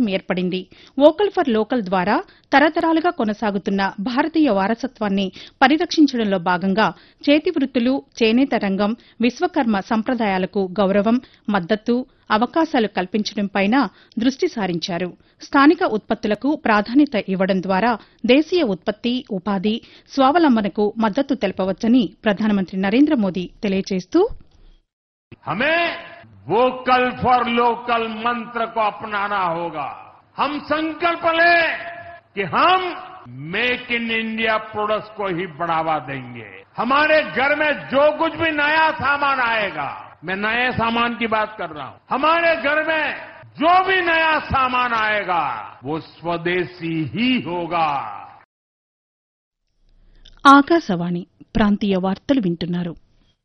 అవకాశం ఏర్పడింది vocal for local ద్వారా తరతరాలుగా కొనసాగుతున్న భారతీయ వారసత్వాన్ని పరిరక్షించడంలో భాగంగా చేతి వృత్తులు చేనేత రంగం విశ్వకర్మ సంప్రదాయాలకు గౌరవం మద్దతు అవకాశాలు కల్పించడంపైన దృష్టి సారించారు స్థానిక ఉత్పత్తులకు ప్రాధాన్యత ఇవ్వడం ద్వారా దేశీయ ఉత్పత్తి ఉపాధి స్వావలంబనకు మద్దతు తెలపవచ్చని ప్రధానమంత్రి నరేంద్ర మోదీ తెలియజేస్తూ हमें वोकल फॉर लोकल मंत्र को अपनाना होगा हम संकल्प लें कि हम मेक इन इंडिया प्रोडक्ट्स को ही बढ़ावा देंगे हमारे घर में जो कुछ भी नया सामान आएगा मैं नए सामान की बात कर रहा हूं हमारे घर में जो भी नया सामान आएगा वो स्वदेशी ही होगा ఆకాశవాణి ప్రాంతీయ వార్తలు వింటున్నారు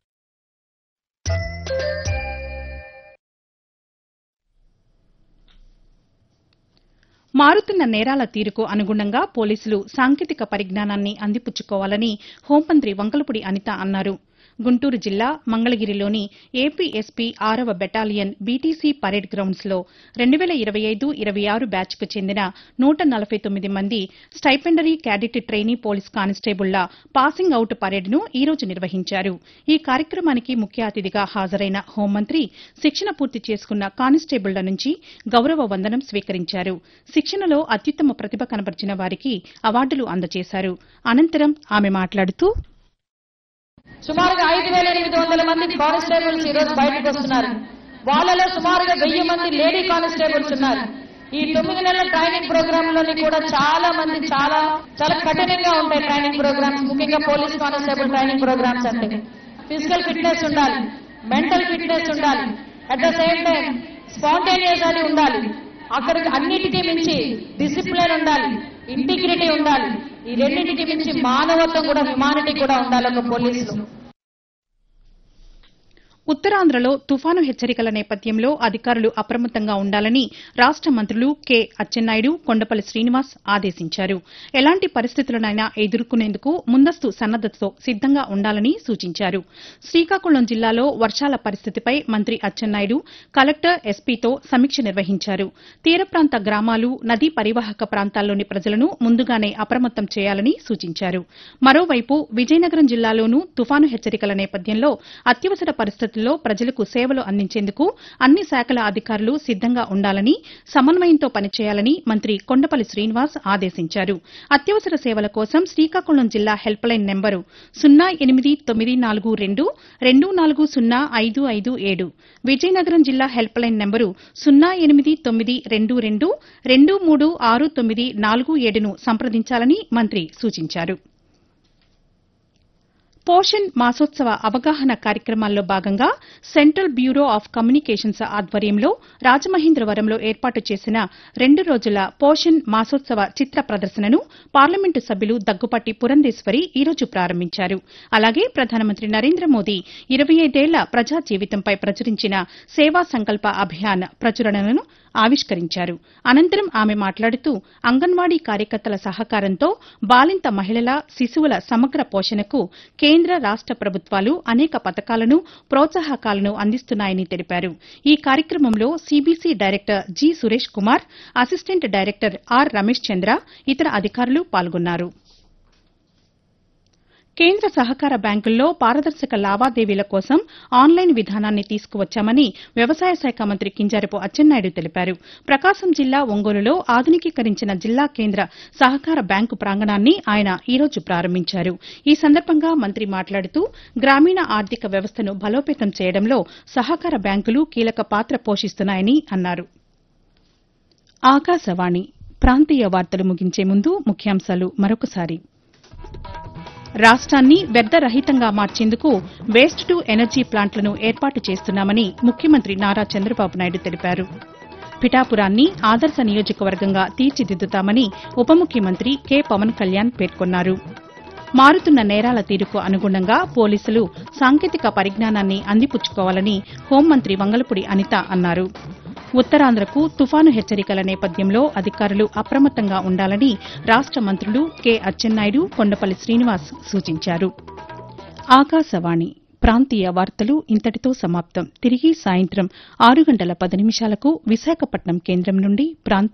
మారుతున్న నేరాల తీరుకు అనుగుణంగా పోలీసులు సాంకేతిక పరిజ్ఞానాన్ని అందిపుచ్చుకోవాలని హోంమంత్రి వంకలపూడి అనిత అన్నారు గుంటూరు జిల్లా మంగళగిరిలోని ఏపీ ఎస్పీ ఆరవ బెటాలియన్ బీటీసీ పరేడ్ గ్రౌండ్స్ లో రెండు వేల ఇరవై ఐదు ఇరవై ఆరు బ్యాచ్ కు చెందిన నూట నలభై తొమ్మిది మంది స్టైపెండరీ క్యాడెట్ ట్రైనీ పోలీస్ కానిస్టేబుళ్ల పాసింగ్ అవుట్ పరేడ్ ను ఈ రోజు నిర్వహించారు ఈ కార్యక్రమానికి ముఖ్య అతిథిగా హాజరైన హోంమంత్రి శిక్షణ పూర్తి చేసుకున్న కానిస్టేబుళ్ల నుంచి గౌరవ వందనం స్వీకరించారు శిక్షణలో అత్యుత్తమ ప్రతిభ కనబర్చిన వారికి అవార్డులు అందజేశారు అనంతరం ఆమె మాట్లాడుతూ సుమారుగా ఐదు వేల ఎనిమిది వందల మంది కానిస్టేబుల్స్ ఈ రోజు బయటకు వస్తున్నారు వాళ్ళలో సుమారుగా వెయ్యి మంది లేడీ కానిస్టేబుల్స్ ఉన్నారు ఈ తొమ్మిది నెలల ట్రైనింగ్ ప్రోగ్రామ్ లోని కూడా చాలా మంది చాలా చాలా కఠినంగా ఉంటాయి ట్రైనింగ్ ప్రోగ్రామ్స్ ముఖ్యంగా పోలీస్ కానిస్టేబుల్ ట్రైనింగ్ ప్రోగ్రామ్స్ అంటే ఫిజికల్ ఫిట్నెస్ ఉండాలి మెంటల్ ఫిట్నెస్ ఉండాలి at the same time spontaneous అని ఉండాలి అక్కడికి అన్నిటికీ మించి డిసిప్లిన్ ఉండాలి ఇంటిగ్రిటీ ఉండాలి ఈ రెండింటికి మించి మానవత్వం కూడా హ్యుమానిటీ కూడా ఉండాలి ఒక పోలీసులు ఉత్తరాంధ్రలో తుఫాను హెచ్చరికల నేపథ్యంలో అధికారులు అప్రమత్తంగా ఉండాలని రాష్ట మంత్రులు కె అచ్చెన్నాయుడు కొండపల్లి శ్రీనివాస్ ఆదేశించారు ఎలాంటి పరిస్థితులనైనా ఎదుర్కొనేందుకు ముందస్తు సన్నద్దతతో సిద్దంగా ఉండాలని సూచించారు శ్రీకాకుళం జిల్లాలో వర్షాల పరిస్థితిపై మంత్రి అచ్చెన్నాయుడు కలెక్టర్ ఎస్పీతో సమీక్ష నిర్వహించారు తీర ప్రాంత గ్రామాలు నదీ పరివాహక ప్రాంతాల్లోని ప్రజలను ముందుగానే అప్రమత్తం చేయాలని సూచించారు మరోవైపు విజయనగరం జిల్లాలోనూ తుఫాను హెచ్చరికల నేపథ్యంలో అత్యవసర పరిస్థితుల్లో ప్రజలకు సేవలు అందించేందుకు అన్ని శాఖల అధికారులు సిద్దంగా ఉండాలని సమన్వయంతో పనిచేయాలని మంత్రి కొండపల్లి శ్రీనివాస్ ఆదేశించారు అత్యవసర సేవల కోసం శ్రీకాకుళం జిల్లా హెల్ప్ లైన్ నెంబరు సున్నా ఎనిమిది తొమ్మిది నాలుగు రెండు రెండు నాలుగు సున్నా ఐదు ఐదు ఏడు విజయనగరం జిల్లా హెల్ప్ లైన్ నెంబరు సున్నా ఎనిమిది తొమ్మిది రెండు రెండు రెండు మూడు ఆరు తొమ్మిది నాలుగు ఏడును సంప్రదించాలని మంత్రి సూచించారు పోషణ్ మాసోత్సవ అవగాహన కార్యక్రమాల్లో భాగంగా సెంట్రల్ బ్యూరో ఆఫ్ కమ్యూనికేషన్స్ ఆధ్వర్యంలో రాజమహేంద్రవరంలో ఏర్పాటు చేసిన రెండు రోజుల పోషణ్ మాసోత్సవ చిత్ర ప్రదర్శనను పార్లమెంటు సభ్యులు దగ్గుపాటి పురంధేశ్వరి ఈ రోజు ప్రారంభించారు అలాగే ప్రధానమంత్రి నరేంద్ర మోదీ ఇరవై ఐదేళ్ల ప్రజా జీవితంపై ప్రచురించిన సేవా సంకల్ప అభియాన్ ప్రచురణను ఆవిష్కరించారు అనంతరం ఆమె మాట్లాడుతూ అంగన్వాడీ కార్యకర్తల సహకారంతో బాలింత మహిళల శిశువుల సమగ్ర పోషణకు కేంద్ర రాష్ట ప్రభుత్వాలు అనేక పథకాలను ప్రోత్సాహకాలను అందిస్తున్నాయని తెలిపారు ఈ కార్యక్రమంలో CBC director G Suresh Kumar assistant director R Ramesh Chandra ఇతర అధికారులు పాల్గొన్నారు కేంద్ర సహకార బ్యాంకుల్లో పారదర్శక లావాదేవీల కోసం ఆన్లైన్ విధానాన్ని తీసుకువచ్చామని వ్యవసాయ శాఖ మంత్రి కింజారపు అచ్చెన్నాయుడు తెలిపారు ప్రకాశం జిల్లా ఒంగోలులో ఆధునికీకరించిన జిల్లా కేంద్ర సహకార బ్యాంకు ప్రాంగణాన్ని ఆయన ఈ రోజు ప్రారంభించారు ఈ సందర్భంగా మంత్రి మాట్లాడుతూ గ్రామీణ ఆర్థిక వ్యవస్థను బలోపేతం చేయడంలో సహకార బ్యాంకులు కీలక పాత్ర పోషిస్తున్నాయని అన్నారు ఆకాశవాణి ప్రాంతీయ వార్తలు ముగించే ముందు ముఖ్యాంశాలు మరొకసారి రాష్ట్రాన్ని వ్యర్థరహితంగా మార్చేందుకు వేస్ట్ టు ఎనర్జీ ప్లాంట్లను ఏర్పాటు చేస్తున్నామని ముఖ్యమంత్రి నారా చంద్రబాబు నాయుడు తెలిపారు పిఠాపురాన్ని ఆదర్శ నియోజకవర్గంగా తీర్చిదిద్దుతామని ఉప ముఖ్యమంత్రి కె పవన్ కళ్యాణ్ పేర్కొన్నారు మారుతున్న నేరాల తీరుకు అనుగుణంగా పోలీసులు సాంకేతిక పరిజ్ఞానాన్ని అందిపుచ్చుకోవాలని హోంమంత్రి వంగలపూడి అనిత అన్నారు ఉత్తరాంధ్రకు తుఫాను హెచ్చరికల నేపథ్యంలో అధికారులు అప్రమత్తంగా ఉండాలని రాష్ట మంత్రులు కె అచ్చెన్నాయుడు కొండపల్లి శ్రీనివాస్ సూచించారు ఆకాశవాణి ప్రాంతీయ వార్తలు ఇంతటితో సమాప్తం తిరిగి సాయంత్రం ఆరు గంటల పది నిమిషాలకు విశాఖపట్నం కేంద్రం నుండి ప్రాంతీయ